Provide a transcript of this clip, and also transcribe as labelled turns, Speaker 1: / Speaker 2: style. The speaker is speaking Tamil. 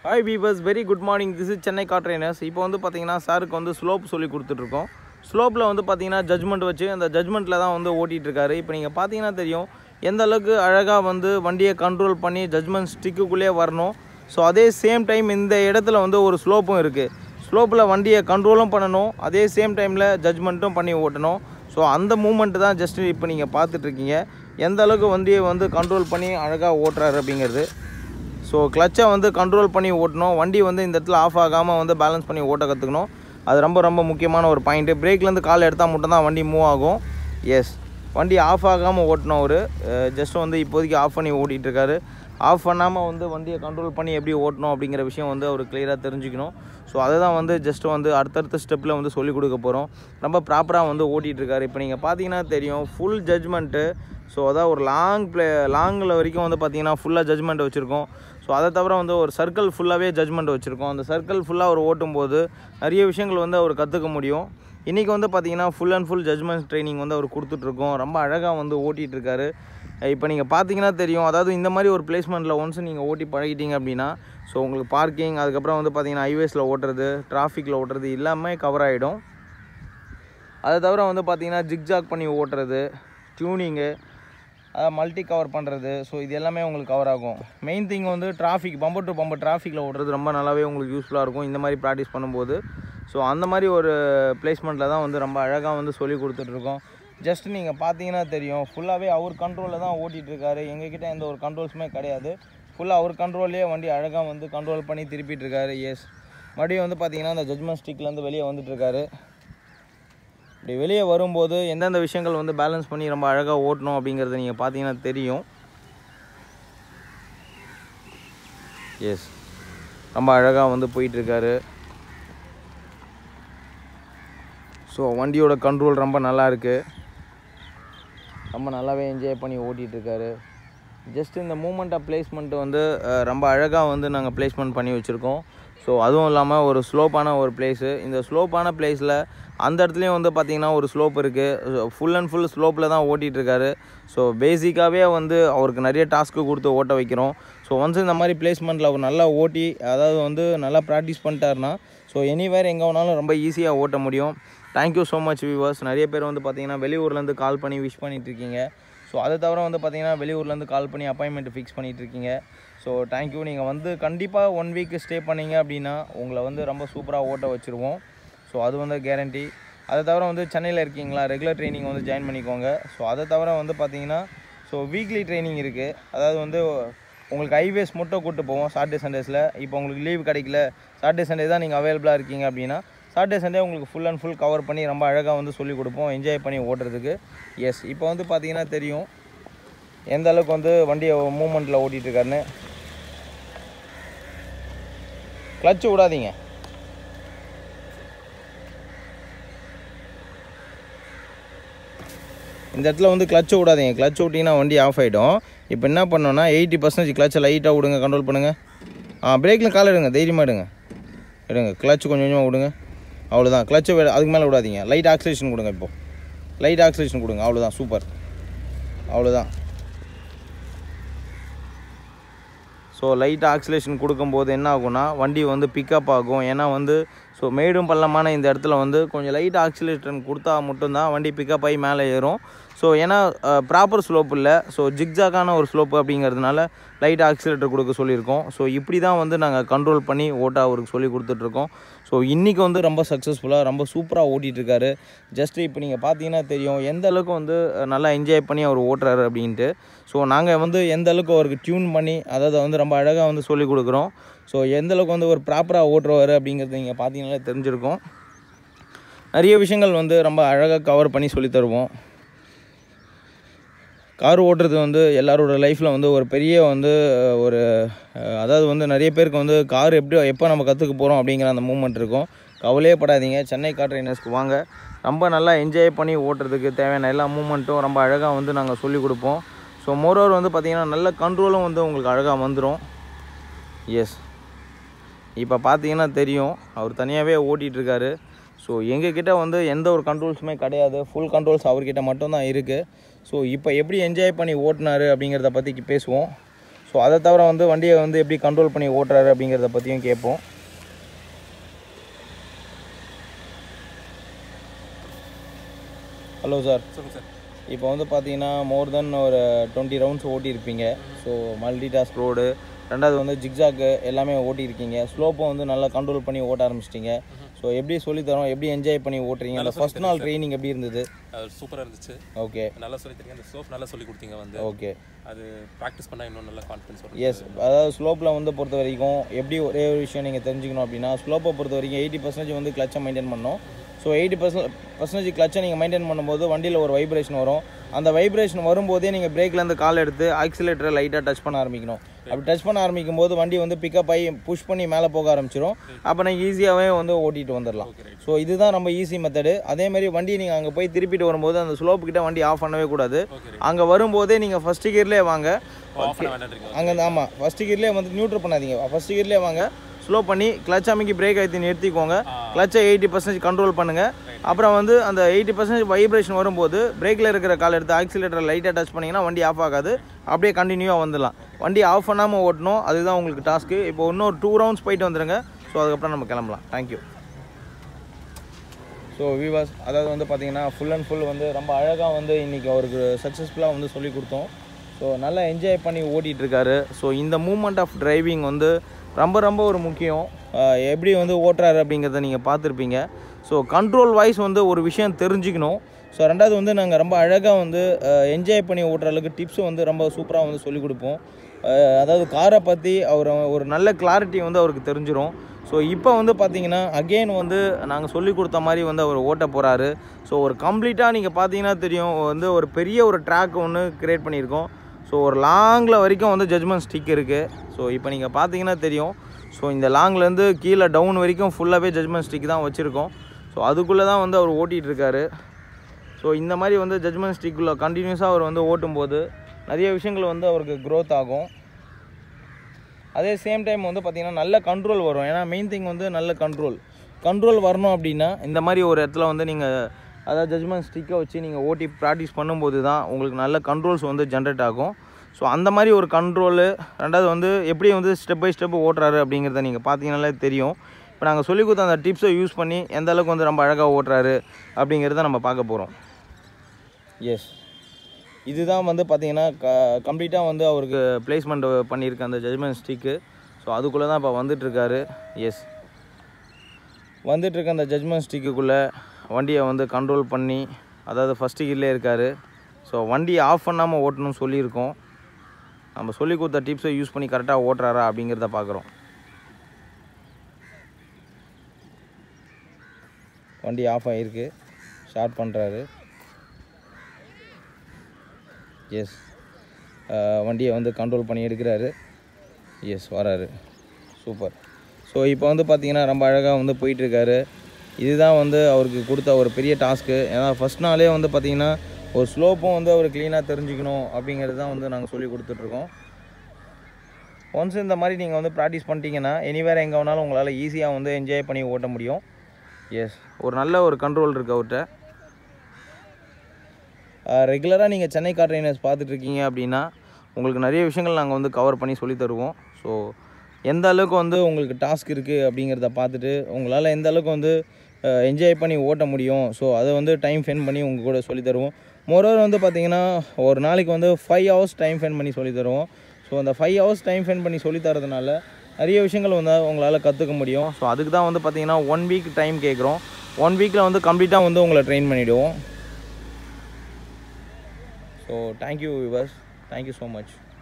Speaker 1: hi peepers very good morning this is Chennai car trainers இப்போ வந்து பார்த்தீங்கன்னா சாருக்கு வந்து ஸ்லோப் சொல்லி கொடுத்துட்ருக்கோம் ஸ்லோப்பில் வந்து பார்த்தீங்கன்னா ஜட்மெண்ட் வச்சு அந்த ஜட்மெண்ட்டில் தான் வந்து ஓட்டிகிட்டு இருக்காரு இப்போ நீங்கள் பார்த்தீங்கன்னா தெரியும் எந்த அளவுக்கு அழகாக வந்து வண்டியை கண்ட்ரோல் பண்ணி ஜட்மெண்ட் ஸ்டிக்குள்ளேயே வரணும் ஸோ அதே சேம் டைம் இந்த இடத்துல வந்து ஒரு ஸ்லோப்பும் இருக்குது ஸ்லோப்பில் வண்டியை கண்ட்ரோலும் பண்ணணும் அதே சேம் டைமில் ஜட்மெண்ட்டும் பண்ணி ஓட்டணும் ஸோ அந்த மூமெண்ட் தான் ஜஸ்ட் இப்போ நீங்கள் பார்த்துட்ருக்கீங்க எந்த அளவுக்கு வண்டியை வந்து கண்ட்ரோல் பண்ணி அழகாக ஓட்டுறாரு அப்படிங்கிறது ஸோ கிளச்சை வந்து கண்ட்ரோல் பண்ணி ஓட்டணும் வண்டி வந்து இந்த இடத்துல ஆஃப் ஆகாமல் வந்து பேலன்ஸ் பண்ணி ஓட்ட கற்றுக்கணும் அது ரொம்ப ரொம்ப முக்கியமான ஒரு பாயிண்ட்டு பிரேக்லேருந்து கால் எடுத்தால் மட்டும்தான் வண்டி மூவ் ஆகும் எஸ் வண்டி ஆஃப் ஆகாமல் ஓட்டணும் அவர் ஜஸ்ட் வந்து இப்போதைக்கு ஆஃப் பண்ணி ஓட்டிகிட்டு இருக்காரு ஆஃப் பண்ணாமல் வந்து வண்டியை கண்ட்ரோல் பண்ணி எப்படி ஓட்டணும் அப்படிங்கிற விஷயம் வந்து அவர் கிளியராக தெரிஞ்சுக்கணும் ஸோ அதை தான் வந்து ஜஸ்ட் வந்து அடுத்தடுத்த ஸ்டெப்பில் வந்து சொல்லிக் கொடுக்க போகிறோம் ரொம்ப ப்ராப்பராக வந்து ஓட்டிகிட்டு இருக்காரு இப்போ நீங்கள் பார்த்தீங்கன்னா தெரியும் ஃபுல் ஜட்ஜ்மெண்ட்டு ஸோ அதான் ஒரு லாங் ப்ளே லாங்கில் வரைக்கும் வந்து பார்த்தீங்கன்னா ஃபுல்லாக ஜட்ஜ்மெண்ட் வச்சுருக்கோம் ஸோ அதை தவிர வந்து ஒரு சர்க்கிள் ஃபுல்லாகவே ஜட்ஜ்மெண்ட் வச்சுருக்கோம் அந்த சர்க்கிள் ஃபுல்லாக அவர் ஓட்டும்போது நிறைய விஷயங்கள் வந்து அவர் கற்றுக்க முடியும் இன்றைக்கி வந்து பார்த்தீங்கன்னா full and full judgement training வந்து அவர் கொடுத்துட்ருக்கோம் ரொம்ப அழகாக வந்து ஓட்டிகிட்டு இருக்காரு இப்போ நீங்கள் பார்த்தீங்கன்னா தெரியும் அதாவது இந்த மாதிரி ஒரு பிளேஸ்மெண்ட்டில் ஒன்ஸ் நீங்கள் ஓட்டி பழகிட்டீங்க அப்படின்னா ஸோ உங்களுக்கு பார்க்கிங் அதுக்கப்புறம் வந்து பார்த்தீங்கன்னா ஹைவேஸில் ஓட்டுறது டிராஃபிக்கில் ஓட்டுறது எல்லாமே கவர் ஆகிடும் அதை தவிர வந்து பார்த்தீங்கன்னா ஜிக்ஜாக் பண்ணி ஓட்டுறது டியூனிங்கு மல்டி கவர் பண்ணுறது ஸோ இது எல்லாமே உங்களுக்கு கவர் ஆகும் மெயின் திங் வந்து டிராஃபிக் பம்பர் டு பம்பர் டிராஃபிக்கில் ஓட்டுறது ரொம்ப நல்லாவே உங்களுக்கு யூஸ்ஃபுல்லாக இருக்கும் இந்த மாதிரி ப்ராக்டிஸ் பண்ணும்போது ஸோ அந்த மாதிரி ஒரு பிளேஸ்மெண்ட்டில் தான் வந்து ரொம்ப அழகாக வந்து சொல்லி கொடுத்துட்ருக்கோம் ஜஸ்ட் நீங்கள் பார்த்தீங்கன்னா தெரியும் ஃபுல்லாகவே அவர் கண்ட்ரோலில் தான் ஓட்டிகிட்டு இருக்காரு எங்ககிட்ட எந்த ஒரு கண்ட்ரோல்ஸுமே கிடையாது ஃபுல்லாக அவர் கண்ட்ரோல்லே வண்டி அழகாக வந்து கண்ட்ரோல் பண்ணி திருப்பிட்டு இருக்காரு எஸ் மறுபடியும் வந்து பார்த்தீங்கன்னா அந்த ஜட்மெண்ட் ஸ்டிக்லேருந்து வெளியே வந்துட்டு இருக்காரு இப்படி வெளியே வரும்போது எந்தெந்த விஷயங்கள் வந்து பேலன்ஸ் பண்ணி ரொம்ப அழகாக ஓட்டணும் அப்படிங்கிறது நீங்கள் பார்த்தீங்கன்னா தெரியும் எஸ் ரொம்ப அழகாக வந்து போயிட்டுருக்காரு ஸோ வண்டியோட கண்ட்ரோல் ரொம்ப நல்லா இருக்குது ரொம்ப நல்லாவே என்ஜாய் பண்ணி ஓட்டிகிட்டு இருக்காரு ஜஸ்ட் இந்த மூமெண்ட் ஆஃப் பிளேஸ்மெண்ட்டு வந்து அஹ், ரொம்ப அழகாக வந்து நாங்கள் பிளேஸ்மெண்ட் பண்ணி வச்சுருக்கோம் ஸோ அதுவும் இல்லாமல் ஒரு ஸ்லோப்பான ஒரு பிளேஸு இந்த ஸ்லோப்பான பிளேஸில் அந்த இடத்துலையும் வந்து பார்த்திங்கன்னா ஒரு ஸ்லோப் இருக்குது ஃபுல் அண்ட் ஃபுல் ஸ்லோப்பில் தான் ஓட்டிகிட்டு இருக்காரு ஸோ பேசிக்காகவே வந்து அவருக்கு நிறைய டாஸ்க்கு கொடுத்து ஓட்ட வைக்கிறோம் ஸோ ஒன்ஸ் இந்த மாதிரி பிளேஸ்மெண்ட்டில் அவர் நல்லா ஓட்டி அதாவது வந்து நல்லா ப்ராக்டிஸ் பண்ணிட்டாருன்னா ஸோ எனிவேர் எங்கே வேணாலும் ரொம்ப ஈஸியாக ஓட்ட முடியும் தேங்க்யூ ஸோ மச் வியூவர்ஸ் நிறைய பேர் வந்து பார்த்தீங்கன்னா வெளியூர்லேருந்து கால் பண்ணி விஷ் பண்ணிட்டு இருக்கீங்க ஸோ அதை தவிர வந்து பார்த்தீங்கன்னா வெளியூர்லேருந்து கால் பண்ணி அப்பாயின்மெண்ட் ஃபிக்ஸ் பண்ணிட்டு இருக்கீங்க ஸோ தேங்க்யூ நீங்கள் வந்து கண்டிப்பாக ஒன் வீக் ஸ்டே பண்ணீங்க அப்படின்னா உங்களை வந்து ரொம்ப சூப்பராக ஓட்ட வச்சுருவோம் ஸோ அது வந்து கேரண்டி அதை தவிர வந்து சென்னையில் இருக்கீங்களா ரெகுலர் ட்ரைனிங் வந்து ஜாயின் பண்ணிக்கோங்க ஸோ அதை தவிர வந்து பார்த்தீங்கன்னா ஸோ வீக்லி ட்ரைனிங் இருக்குது அதாவது வந்து உங்களுக்கு ஹைவேஸ் மட்டும் கூப்பிட்டு போவோம் சாட்டர்டே சண்டேஸில் இப்போ உங்களுக்கு லீவ் கிடைக்கல சாட்டர்டே சண்டே தான் நீங்கள் அவைலபிளாக இருக்கீங்க அப்படின்னா சாட்டர்டே சண்டே உங்களுக்கு ஃபுல் அண்ட் ஃபுல் கவர் பண்ணி ரொம்ப அழகாக வந்து சொல்லி கொடுப்போம் என்ஜாய் பண்ணி ஓட்டுறதுக்கு எஸ் இப்போ வந்து பார்த்தீங்கன்னா தெரியும் எந்த அளவுக்கு வந்து வண்டியை மூமெண்ட்டில் ஓட்டிகிட்டு இருக்காருன்னு கிளச்சு விடாதீங்க இந்த இடத்துல வந்து கிளச்சு விடாதீங்க கிளச் விட்டிங்கன்னா வண்டி ஆஃப் ஆகிடும் இப்போ என்ன பண்ணோன்னா எயிட்டி பர்சன்டேஜ் கிளச்சை லைட்டாக விடுங்க கண்ட்ரோல் பண்ணுங்கள் ஆ பிரேக்கில் கால் எடுங்க தைரியமாக எடுங்க எடுங்க கிளச்சு கொஞ்சம் கொஞ்சமாக விடுங்க அவ்வளோதான் கிளச்சை அதுக்கு மேலே விடாதீங்க லைட் ஆக்சிலேஷன் கொடுங்க இப்போ லைட் ஆக்சிலேஷன் கொடுங்க அவ்வளோதான் சூப்பர் அவ்வளோதான் ஸோ லைட் ஆக்சிலேஷன் கொடுக்கும்போது என்ன ஆகும்னா வண்டி வந்து பிக்கப் ஆகும் ஏன்னா வந்து ஸோ மேடும் பள்ளமான இந்த இடத்துல வந்து கொஞ்சம் லைட் ஆக்சிலேஷன் கொடுத்தா மட்டும்தான் வண்டி பிக்கப் ஆகி மேலே ஏறும் ஸோ ஏன்னா ப்ராப்பர் ஸ்லோப் இல்லை ஸோ ஜிக்ஜாக்கான ஒரு ஸ்லோப்பு அப்படிங்கிறதுனால லைட் ஆக்சிலேட்டர் கொடுக்க சொல்லியிருக்கோம் ஸோ இப்படி தான் வந்து நாங்கள் கண்ட்ரோல் பண்ணி ஓட்ட அவருக்கு சொல்லி கொடுத்துட்ருக்கோம் ஸோ இன்றைக்கி வந்து ரொம்ப சக்ஸஸ்ஃபுல்லாக ரொம்ப சூப்பராக ஓட்டிகிட்டு இருக்காரு ஜஸ்ட் இப்போ நீங்கள் பார்த்தீங்கன்னா தெரியும் எந்த அளவுக்கு வந்து அஹ், நல்லா என்ஜாய் பண்ணி அவர் ஓட்டுறாரு அப்படின்ட்டு ஸோ நாங்கள் வந்து எந்த அளவுக்கு அவருக்கு டியூன் பண்ணி அதாவது வந்து ரொம்ப அழகாக வந்து சொல்லி கொடுக்குறோம் ஸோ எந்த அளவுக்கு வந்து ஒரு ப்ராப்பராக ஓட்டுறவர் அப்படிங்கிறது நீங்கள் பார்த்தீங்கன்னாலே தெரிஞ்சிருக்கும் நிறைய விஷயங்கள் வந்து ரொம்ப அழகாக கவர் பண்ணி சொல்லி தருவோம் கார் ஓட்டுறது வந்து எல்லாரோட லைஃப்பில் வந்து ஒரு பெரிய வந்து அஹ், ஒரு அஹ், அதாவது வந்து நிறைய பேருக்கு வந்து கார் எப்படி எப்போ நம்ம கற்றுக்க போகிறோம் அப்படிங்கிற அந்த மூமெண்ட் இருக்கும் கவலையே படாதீங்க சென்னை கார் ட்ரைனர்ஸ்க்கு வாங்க ரொம்ப நல்லா என்ஜாய் பண்ணி ஓட்டுறதுக்கு தேவையான எல்லா மூமெண்ட்டும் ரொம்ப அழகாக வந்து நாங்கள் சொல்லிக் கொடுப்போம் ஸோ மோரோவர் வந்து பார்த்திங்கன்னா நல்ல கண்ட்ரோலும் வந்து உங்களுக்கு அழகாக வந்துடும் எஸ் இப்போ பார்த்தீங்கன்னா தெரியும் அவர் தனியாகவே ஓட்டிகிட்டு இருக்காரு ஸோ எங்ககிட்ட வந்து எந்த ஒரு கண்ட்ரோல்ஸுமே கிடையாது ஃபுல் கண்ட்ரோல்ஸ் அவர்கிட்ட மட்டும்தான் இருக்குது ஸோ இப்போ எப்படி என்ஜாய் பண்ணி ஓட்டினாரு அப்படிங்கிறத பற்றி பேசுவோம் ஸோ ஸோ அதை தவிர வந்து வண்டியை வந்து எப்படி கண்ட்ரோல் பண்ணி ஓட்டுறாரு அப்படிங்கிறத பற்றியும் கேட்போம் ஹலோ சார்
Speaker 2: சொல்லுங்கள் சார்
Speaker 1: இப்போ வந்து பார்த்தீங்கன்னா மோர் தென் ஒரு டுவெண்ட்டி ரவுண்ட்ஸ் ஓட்டியிருப்பீங்க ஸோ மல்டி டாஸ்க் ரோடு ரெண்டாவது வந்து ஜிக்ஜாக்கு எல்லாமே ஓட்டியிருக்கீங்க ஸ்லோப்பும் வந்து நல்லா கண்ட்ரோல் பண்ணி ஓட்ட ஆரம்பிச்சிட்டிங்க ஸோ எப்படி சொல்லித்தரோம் எப்படி என்ஜாய் பண்ணி ஓட்டுறீங்க அந்த ஃபர்ஸ்ட் நாள் ட்ரைனிங் எப்படி இருந்தது
Speaker 2: அது சூப்பராக இருந்துச்சு
Speaker 1: ஓகே
Speaker 2: நல்லா சொல்லி தரீங்க அந்த ஸ்லோப் நல்லா சொல்லி கொடுத்தீங்க வந்து
Speaker 1: ஓகே
Speaker 2: அது ப்ராக்டிஸ் பண்ணால் இன்னும் நல்லா கான்ஃபிடன்ஸ் வரும்
Speaker 1: எஸ் அதாவது ஸ்லோப்பில் வந்து பொறுத்த வரைக்கும் எப்படி ஒரே ஒரு விஷயம் நீங்கள் தெரிஞ்சுக்கணும் அப்படின்னா ஸ்லோப்பை பொறுத்த வரைக்கும் எயிட்டி பர்சன்டேஜ் வந்து கிளச்சை மெயின்டைன் பண்ணணும் ஸோ எயிட்டி பர்சன்ட் பர்சன்டேஜ் கிளச்சை நீங்கள் மெயின்டைன் பண்ணும்போது வண்டியில் ஒரு வைப்ரேஷன் வரும் அந்த வைப்ரேஷன் வரும்போதே நீங்கள் பிரேக்லேருந்து கால் எடுத்து ஆக்சிலேட்டரை லைட்டாக டச் பண்ண ஆரம்பிக்கணும் அப்படி டச் பண்ண ஆரம்பிக்கும் போது வண்டி வந்து பிக்கப் ஆகி புஷ் பண்ணி மேலே போக ஆரம்பிச்சிடும் அப்போ நீங்கள் ஈஸியாகவே வந்து ஓட்டிட்டு வந்துடலாம்
Speaker 2: ஓகே ரைட்
Speaker 1: ஸோ இதுதான் நம்ம ஈஸி மெத்தடு அதே மாதிரி வண்டி நீங்கள் அங்கே போய் திருப்பிட்டு வரும்போது அந்த ஸ்லோப் கிட்ட வண்டி ஆஃப் பண்ணவே கூடாது
Speaker 2: ஓகே
Speaker 1: அங்கே வரும்போதே நீங்கள் ஃபஸ்ட்டு கியர்லேயே வாங்க
Speaker 2: ஆஃப் பண்ண வேண்டான்றீங்க
Speaker 1: அங்கே ஆமாம் ஃபஸ்ட்டு கியர்லேயே வந்து நியூட்ரல் பண்ணாதீங்க ஃபஸ்ட்டு கியர்லேயே வாங்க ஸ்லோ பண்ணி கிளச் அமைக்கி பிரேக் அழுத்தி நிறுத்திக்கோங்க கிளச்சை எயிட்டி பர்சன்டேஜ் கண்ட்ரோல் பண்ணுங்கள் அப்புறம் வந்து அந்த எயிட்டி பர்சன்டேஜ் வைப்ரேஷன் வரும்போது பிரேக்கில் இருக்கிற கால் எடுத்து ஆக்சிலேட்டர் லைட்டாக டச் பண்ணிங்கன்னா வண்டி ஆஃப் ஆகாது அப்படியே கண்டினியூவாக வந்துடலாம் வண்டி ஆஃப் பண்ணாமல் ஓட்டணும் அதுதான் உங்களுக்கு டாஸ்க்கு இப்போ இன்னும் டூ ரவுண்ட்ஸ் போயிட்டு வந்துடுங்க ஸோ அதுக்கப்புறம் நம்ம கிளம்பலாம் தேங்க்யூ ஸோ விவாஸ் அதாவது வந்து பார்த்தீங்கன்னா ஃபுல் அண்ட் ஃபுல் வந்து ரொம்ப அழகாக வந்து இன்றைக்கி அவருக்கு சக்ஸஸ்ஃபுல்லாக வந்து சொல்லி கொடுத்தோம் ஸோ நல்லா என்ஜாய் பண்ணி ஓட்டிகிட்டு இருக்காரு ஸோ இந்த மூமெண்ட் ஆஃப் டிரைவிங் வந்து ரொம்ப ரொம்ப ஒரு முக்கியம் ஆஹ் எப்படி வந்து ஓட்டுறாரு அப்படிங்கிறத நீங்கள் பார்த்துருப்பீங்க ஸோ கண்ட்ரோல் வைஸ் வந்து ஒரு விஷயம் தெரிஞ்சுக்கணும் ஸோ ரெண்டாவது வந்து நாங்கள் ரொம்ப அழகாக வந்து என்ஜாய் பண்ணி ஓட்டுற அளவுக்கு டிப்ஸும் வந்து ரொம்ப சூப்பராக வந்து சொல்லிக் கொடுப்போம் ஆஹ் அதாவது காரை பற்றி அவர் ஒரு நல்ல கிளாரிட்டி வந்து அவருக்கு தெரிஞ்சிடும் ஸோ இப்போ வந்து பார்த்தீங்கன்னா அகெயின் வந்து நாங்கள் சொல்லி கொடுத்த மாதிரி வந்து அவர் ஓட்ட போகிறாரு ஸோ ஒரு கம்ப்ளீட்டாக நீங்கள் பார்த்தீங்கன்னா தெரியும் வந்து ஒரு பெரிய ஒரு ட்ராக் ஒன்று க்ரியேட் பண்ணியிருக்கோம் ஸோ ஒரு லாங்கில் வரைக்கும் வந்து ஜட்மெண்ட் ஸ்டிக் இருக்குது ஸோ இப்போ நீங்கள் பார்த்தீங்கன்னா தெரியும் ஸோ இந்த லாங்லேருந்து கீழே டவுன் வரைக்கும் ஃபுல்லாகவே ஜட்மெண்ட் ஸ்டிக் தான் வச்சுருக்கோம் ஸோ அதுக்குள்ளே தான் வந்து அவர் ஓட்டிகிட்டு இருக்காரு ஸோ இந்த மாதிரி வந்து ஜட்மெண்ட் ஸ்டிக்குள்ளே கண்டினியூஸாக அவர் வந்து ஓட்டும்போது நிறைய விஷயங்கள் வந்து அவருக்கு க்ரோத் ஆகும் அதே சேம் டைம் வந்து பார்த்திங்கன்னா நல்ல கண்ட்ரோல் வரும் ஏன்னா மெயின் திங் வந்து நல்ல கண்ட்ரோல் கண்ட்ரோல் வரணும் அப்படின்னா இந்த மாதிரி ஒரு இடத்துல வந்து நீங்கள் அதாவது ஜட்மெண்ட் ஸ்டிக்கை வச்சு நீங்கள் ஓட்டி ப்ராக்டிஸ் பண்ணும்போது தான் உங்களுக்கு நல்ல கண்ட்ரோல்ஸ் வந்து ஜென்ரேட் ஆகும் ஸோ அந்த மாதிரி ஒரு கண்ட்ரோலு ரெண்டாவது வந்து எப்படி வந்து ஸ்டெப் பை ஸ்டெப் ஓட்டுறாரு அப்படிங்கிறத நீங்கள் பார்த்தீங்கன்னாலே தெரியும் இப்போ நாங்கள் சொல்லி கொடுத்த அந்த டிப்ஸை யூஸ் பண்ணி எந்த அளவுக்கு வந்து ரொம்ப அழகாக ஓட்டுறாரு அப்படிங்கிறத நம்ம பார்க்க போகிறோம் எஸ் இதுதான் வந்து பார்த்தீங்கன்னா க கம்ப்ளீட்டாக வந்து அவருக்கு பிளேஸ்மெண்ட் பண்ணியிருக்க அந்த ஜட்மெண்ட் ஸ்டிக்கு ஸோ அதுக்குள்ளே தான் இப்போ வந்துட்டுருக்காரு எஸ் வந்துட்டுருக்க அந்த ஜட்மெண்ட் ஸ்டிக்குக்குள்ளே வண்டியை வந்து கண்ட்ரோல் பண்ணி அதாவது ஃபஸ்ட்டு கீழே இருக்கார் ஸோ வண்டியை ஆஃப் பண்ணாமல் ஓட்டணும்னு சொல்லியிருக்கோம் நம்ம சொல்லி கொடுத்த டிப்ஸை யூஸ் பண்ணி கரெக்டாக ஓட்டுறாரா அப்படிங்கிறத பார்க்குறோம் வண்டி ஆஃப் ஆகிருக்கு ஸ்டார்ட் பண்ணுறாரு எஸ் வண்டியை வந்து கண்ட்ரோல் பண்ணி எடுக்கிறாரு எஸ் வராரு சூப்பர் ஸோ இப்போ வந்து பார்த்தீங்கன்னா ரொம்ப அழகாக வந்து போயிட்டுருக்காரு இதுதான் வந்து அவருக்கு கொடுத்த ஒரு பெரிய டாஸ்க்கு ஏன்னா ஃபஸ்ட் நாளே வந்து பார்த்தீங்கன்னா ஒரு ஸ்லோப்பும் வந்து அவர் க்ளீனாக தெரிஞ்சுக்கணும் அப்படிங்கிறது தான் வந்து நாங்கள் சொல்லி கொடுத்துட்ருக்கோம் ஒன்ஸ் இந்த மாதிரி நீங்கள் வந்து ப்ராக்டிஸ் பண்ணிட்டீங்கன்னா எனிவேர் எங்கே வேணாலும் உங்களால் ஈஸியாக வந்து என்ஜாய் பண்ணி ஓட்ட முடியும் எஸ் ஒரு நல்ல ஒரு கண்ட்ரோல் இருக்குது அவர்கிட்ட ரெகுலராக நீங்கள் சென்னை கார் ட்ரைனர்ஸ் பார்த்துட்ருக்கீங்க அப்படின்னா உங்களுக்கு நிறைய விஷயங்கள் நாங்கள் வந்து கவர் பண்ணி சொல்லி தருவோம் ஸோ எந்த அளவுக்கு வந்து உங்களுக்கு டாஸ்க் இருக்குது அப்படிங்கிறத பார்த்துட்டு உங்களால் எந்த அளவுக்கு வந்து என்ஜாய் பண்ணி ஓட்ட முடியும் ஸோ அதை வந்து டைம் ஸ்பெண்ட் பண்ணி உங்கள் கூட சொல்லி தருவோம் மொரோவர் வந்து பார்த்தீங்கன்னா ஒரு நாளைக்கு வந்து ஃபைவ் ஹவர்ஸ் டைம் ஸ்பெண்ட் பண்ணி சொல்லி தருவோம் ஸோ அந்த ஃபைவ் ஹவர்ஸ் டைம் ஸ்பெண்ட் பண்ணி சொல்லி தரதுனால நிறைய விஷயங்கள் வந்து உங்களால் கற்றுக்க முடியும் ஸோ அதுக்கு தான் வந்து பார்த்தீங்கன்னா ஒன் வீக் டைம் கேட்குறோம் ஒன் வீக்கில் வந்து கம்ப்ளீட்டாக வந்து உங்களை ட்ரெயின் பண்ணிவிடுவோம் so thank you viewers thank you so much